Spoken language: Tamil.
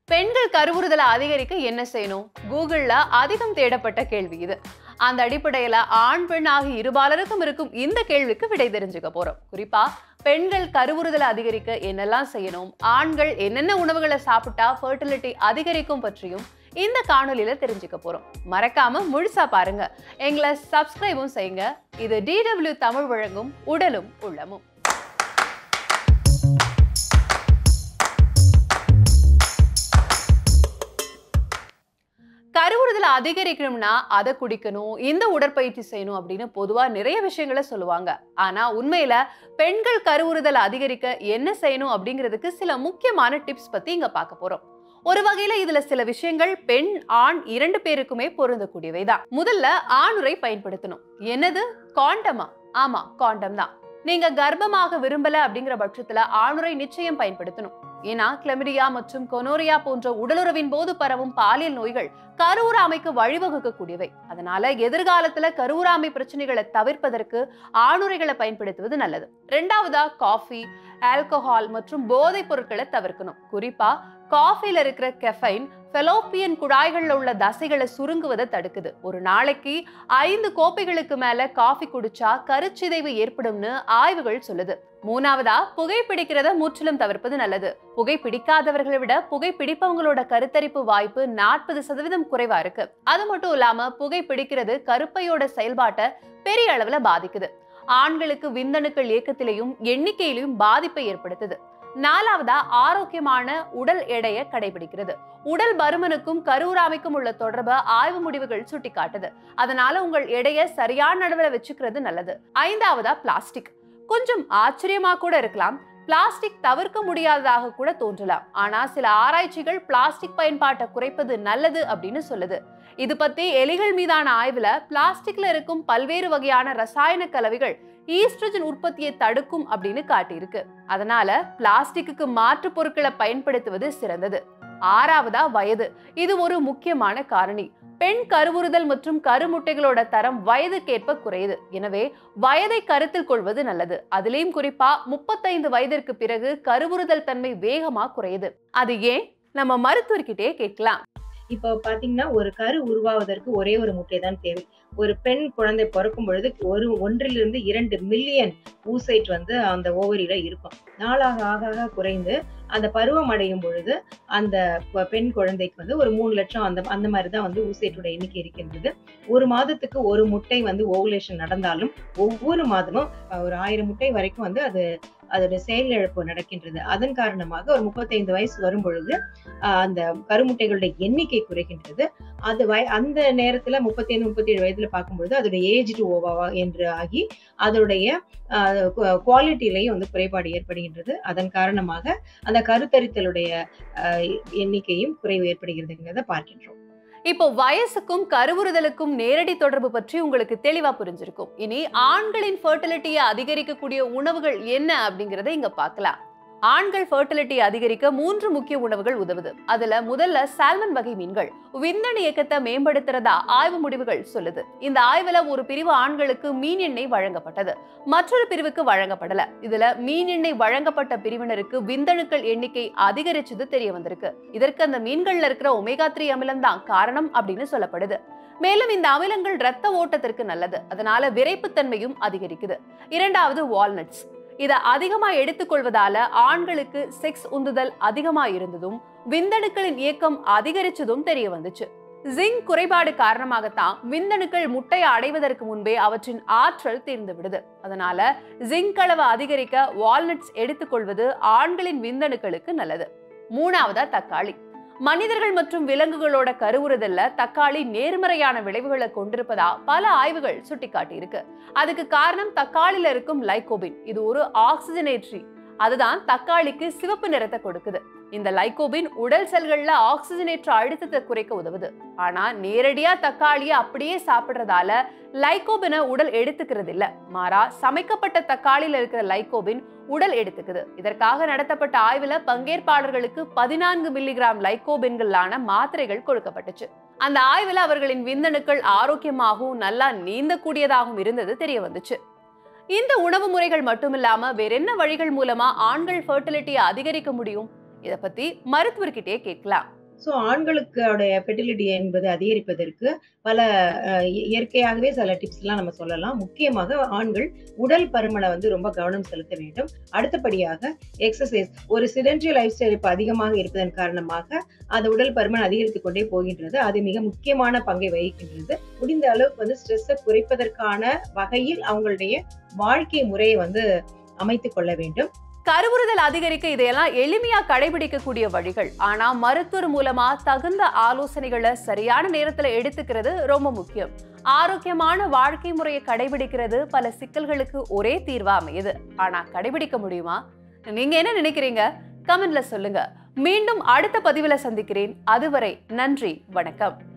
பெண்கள் கருவுறுதலை அதிகரிக்க என்ன செய்யணும் கூகுள்ல அதிகம் தேடப்பட்ட கேள்வி இது அந்த அடிப்படையில ஆண் பெண் ஆகிய இருபாலருக்கும் இருக்கும் இந்த கேள்விக்கு விடை தெரிஞ்சுக்க போறோம் குறிப்பா பெண்கள் கருவுறுதலை அதிகரிக்க என்னெல்லாம் செய்யணும் ஆண்கள் என்னென்ன உணவுகளை சாப்பிட்டா ஃபர்டிலிட்டி அதிகரிக்கும் பற்றியும் இந்த காணொலியில தெரிஞ்சுக்க போறோம் மறக்காம முழுசா பாருங்க எங்களை சப்ஸ்கிரைபும் செய்யுங்க இது டிடபிள்யூ தமிழ் வழங்கும் உடலும் உள்ளமும் கருவுறுதலை அதிகரிக்கணும்னா அதை குடிக்கணும் இந்த உடற்பயிற்சி செய்யணும் அப்படின்னு பொதுவா நிறைய விஷயங்களை சொல்லுவாங்க ஆனா உண்மையில பெண்கள் கருவுறுதலை அதிகரிக்க என்ன செய்யணும் அப்படிங்கிறதுக்கு சில முக்கியமான டிப்ஸ் பத்தி இங்க பார்க்க போறோம் ஒரு வகையில இதுல சில விஷயங்கள் பெண் ஆண் இரண்டு பேருக்குமே பொருந்தக்கூடியவைதான் முதல்ல ஆணுரை பயன்படுத்தணும் என்னது காண்டமா ஆமா காண்டம் தான் நீங்க கர்ப்பமாக விரும்பல அப்படிங்கிற பட்சத்துல ஆணுரை நிச்சயம் பயன்படுத்தணும் ஏன்னா கிளமிடியா மற்றும் கொனோரியா போன்ற உடலுறவின் போது பரவும் பாலியல் நோய்கள் கருவுறாமைக்கு வழிவகுக்கக்கூடியவை அதனால எதிர்காலத்துல கருவுறாமை பிரச்சனைகளை தவிர்ப்பதற்கு ஆணுரைகளை பயன்படுத்துவது நல்லது ரெண்டாவதா காஃபி ஆல்கஹால் மற்றும் போதைப் பொருட்களை தவிர்க்கணும் குறிப்பா காஃபில இருக்கிற கெஃபைன் ஃபெலோப்பியன் குழாய்கள்ல உள்ள தசைகளை சுருங்குவதை தடுக்குது ஒரு நாளைக்கு ஐந்து கோப்பைகளுக்கு மேல காஃபி குடிச்சா கருச்சிதைவு ஏற்படும்னு ஆய்வுகள் சொல்லுது மூணாவதா புகைப்பிடிக்கிறத முற்றிலும் தவிர்ப்பது நல்லது புகைப்பிடிக்காதவர்களை விட புகைப்பிடிப்பவங்களோட கருத்தரிப்பு வாய்ப்பு நாற்பது சதவீதம் குறைவா இருக்கு அது மட்டும் இல்லாம புகைப்பிடிக்கிறது கருப்பையோட செயல்பாட்டை பெரிய அளவுல பாதிக்குது ஆண்களுக்கு விந்தணுக்கள் இயக்கத்திலையும் எண்ணிக்கையிலையும் பாதிப்பை ஏற்படுத்துது நாலாவதா ஆரோக்கியமான உடல் எடையை கடைபிடிக்கிறது உடல் பருமனுக்கும் கருவுறாமைக்கும் உள்ள தொடர்பை ஆய்வு முடிவுகள் சுட்டிக்காட்டுது அதனால உங்கள் எடையை சரியான அளவுல வச்சுக்கிறது நல்லது ஐந்தாவதா பிளாஸ்டிக் கொஞ்சம் ஆச்சரியமா கூட இருக்கலாம் பிளாஸ்டிக் தவிர்க்க முடியாததாக கூட தோன்றலாம் ஆனா சில ஆராய்ச்சிகள் பிளாஸ்டிக் பயன்பாட்டை குறைப்பது நல்லது அப்படின்னு சொல்லுது இது பத்தி எலிகள் மீதான ஆய்வுல பிளாஸ்டிக்ல இருக்கும் பல்வேறு வகையான ரசாயன கலவைகள் ஈஸ்ட்ரஜன் உற்பத்தியை தடுக்கும் அப்படின்னு காட்டியிருக்கு அதனால பிளாஸ்டிக்கு மாற்று பொருட்களை பயன்படுத்துவது சிறந்தது ஆறாவதா வயது இது ஒரு முக்கியமான காரணி பெண் கருவுறுதல் மற்றும் கருமுட்டைகளோட தரம் வயதுக்கேற்ப குறையுது எனவே வயதை கருத்தில் கொள்வது நல்லது அதுலயும் குறிப்பா முப்பத்தைந்து வயதிற்கு பிறகு கருவுறுதல் தன்மை வேகமா குறையுது அது ஏன் நம்ம மருத்துவர்கிட்டே கேட்கலாம் இப்போ பாத்தீங்கன்னா ஒரு கரு உருவாவதற்கு ஒரே ஒரு முட்டை தான் தேவை ஒரு பெண் குழந்தை பிறக்கும் பொழுது ஒரு ஒன்றிலிருந்து இரண்டு மில்லியன் ஊசைட் வந்து அந்த ஓவரியில இருக்கும் நாளாக ஆக ஆக குறைந்து அந்த பருவம் அடையும் பொழுது அந்த ப- பெண் குழந்தைக்கு வந்து ஒரு மூணு லட்சம் அந்த அந்த மாதிரி தான் வந்து ஊசைட்டோட எண்ணிக்கை இருக்கின்றது ஒரு மாதத்துக்கு ஒரு முட்டை வந்து ஓவுலேஷன் நடந்தாலும் ஒவ்வொரு மாதமும் அஹ், ஒரு ஆயிரம் முட்டை வரைக்கும் வந்து அது அதோட செயலிழப்பு நடக்கின்றது அதன் காரணமாக ஒரு முப்பத்தைந்து வயசு வரும் பொழுது ஆஹ் அந்த கருமுட்டைகளுடைய எண்ணிக்கை குறைகின்றது அது வய அந்த நேரத்துல முப்பத்தைந்து முப்பத்தி ஏழு வயதுல பார்க்கும்பொழுது அதோட ஏஜ் டு ஓவாவா என்று ஆகி அதோடைய குவாலிட்டிலையும் வந்து குறைபாடு ஏற்படுகின்றது அதன் காரணமாக அந்த கருத்தரித்தலுடைய ஆஹ் எண்ணிக்கையும் குறைவு ஏற்படுகிறதுங்கிறத பார்க்கின்றோம் இப்போ வயசுக்கும் கருவுறுதலுக்கும் நேரடி தொடர்பு பற்றி உங்களுக்கு தெளிவா புரிஞ்சிருக்கும் இனி ஆண்களின் ஃபர்டிலிட்டியை அதிகரிக்கக்கூடிய உணவுகள் என்ன அப்படிங்கறத இங்க பார்க்கலாம் ஆண்கள் ஃபர்டிலிட்டி அதிகரிக்க மூன்று முக்கிய உணவுகள் உதவுது அதுல முதல்ல சால்மன் வகை மீன்கள் விந்தணு இயக்கத்தை மேம்படுத்துறதா ஆய்வு முடிவுகள் சொல்லுது இந்த ஆய்வுல ஒரு பிரிவு ஆண்களுக்கு மீன் எண்ணெய் வழங்கப்பட்டது மற்றொரு பிரிவுக்கு வழங்கப்படல இதுல மீன் எண்ணெய் வழங்கப்பட்ட பிரிவினருக்கு விந்தணுக்கள் எண்ணிக்கை அதிகரிச்சது தெரிய வந்திருக்கு இதற்கு அந்த மீன்கள்ல இருக்கிற ஒமேகா த்ரீ அமிலம் தான் காரணம் அப்படின்னு சொல்லப்படுது மேலும் இந்த அமிலங்கள் இரத்த ஓட்டத்திற்கு நல்லது அதனால விரைப்புத்தன்மையும் அதிகரிக்குது இரண்டாவது வால்நட்ஸ் இதை அதிகமா எடுத்துக்கொள்வதால ஆண்களுக்கு செக்ஸ் உந்துதல் அதிகமா இருந்ததும் விந்தணுக்களின் இயக்கம் அதிகரிச்சதும் தெரிய வந்துச்சு ஜிங்க் குறைபாடு காரணமாகத்தான் விந்தணுக்கள் முட்டையை அடைவதற்கு முன்பே அவற்றின் ஆற்றல் தீர்ந்து விடுது அதனால ஜிங்க் அளவு அதிகரிக்க வால்நட்ஸ் எடுத்துக்கொள்வது ஆண்களின் விந்தணுக்களுக்கு நல்லது மூணாவதா தக்காளி மனிதர்கள் மற்றும் விலங்குகளோட கருவுறுதல்ல தக்காளி நேர்மறையான விளைவுகளை கொண்டிருப்பதா பல ஆய்வுகள் சுட்டிக்காட்டியிருக்கு அதுக்கு காரணம் தக்காளில இருக்கும் லைகோபின் இது ஒரு ஆக்சிஜனேற்றி அதுதான் தக்காளிக்கு சிவப்பு நிறத்தை கொடுக்குது இந்த லைகோபின் உடல் செல்கள்ல ஆக்சிஜனேற்ற அழுத்தத்தை குறைக்க உதவுது ஆனா நேரடியா தக்காளியை அப்படியே சாப்பிடுறதால லைகோபினை உடல் எடுத்துக்கிறது இல்ல மாறா சமைக்கப்பட்ட தக்காளியில இருக்கிற லைகோபின் உடல் எடுத்துக்குது இதற்காக நடத்தப்பட்ட ஆய்வுல பங்கேற்பாளர்களுக்கு பதினான்கு மில்லிகிராம் லைகோபின்களான மாத்திரைகள் கொடுக்கப்பட்டுச்சு அந்த ஆய்வுல அவர்களின் விந்தணுக்கள் ஆரோக்கியமாகவும் நல்லா நீந்தக்கூடியதாகவும் இருந்தது தெரிய வந்துச்சு இந்த உணவு முறைகள் மட்டுமில்லாம வேற என்ன வழிகள் மூலமா ஆண்கள் ஃபர்டிலிட்டியை அதிகரிக்க முடியும் இத பத்தி மருத்துவர்கிட்டயே கேட்கலாம் ஸோ ஆண்களுடைய ஃபெர்டிலிட்டி என்பது அதிகரிப்பதற்கு பல அஹ், இ- இயற்கையாகவே சில டிப்ஸ்லாம் நம்ம சொல்லலாம் முக்கியமாக ஆண்கள் உடல் பருமனை வந்து ரொம்ப கவனம் செலுத்த வேண்டும் அடுத்தபடியாக எக்ஸசைஸ் ஒரு சிடென்ட்ரி லைஃப் ஸ்டைல் இப்போ அதிகமாக இருப்பதன் காரணமாக அந்த உடல் பருமன் அதிகரித்துக் கொண்டே போகின்றது அது மிக முக்கியமான பங்கை வகிக்கின்றது முடிந்த அளவுக்கு வந்து ஸ்ட்ரெஸ்ஸை குறைப்பதற்கான வகையில் அவங்களுடைய வாழ்க்கை முறையை வந்து அமைத்துக் கொள்ள வேண்டும் கருவுறுதல் அதிகரிக்க இதையெல்லாம் எளிமையா கடைபிடிக்கக்கூடிய வழிகள் ஆனா மருத்துவர் மூலமா தகுந்த ஆலோசனைகளை சரியான நேரத்துல எடுத்துக்கிறது ரொம்ப முக்கியம் ஆரோக்கியமான வாழ்க்கை முறையை கடைபிடிக்கிறது பல சிக்கல்களுக்கு ஒரே தீர்வா அமையுது ஆனா கடைபிடிக்க முடியுமா நீங்க என்ன நினைக்கிறீங்க கமெண்ட்ல சொல்லுங்க மீண்டும் அடுத்த பதிவுல சந்திக்கிறேன் அதுவரை நன்றி வணக்கம்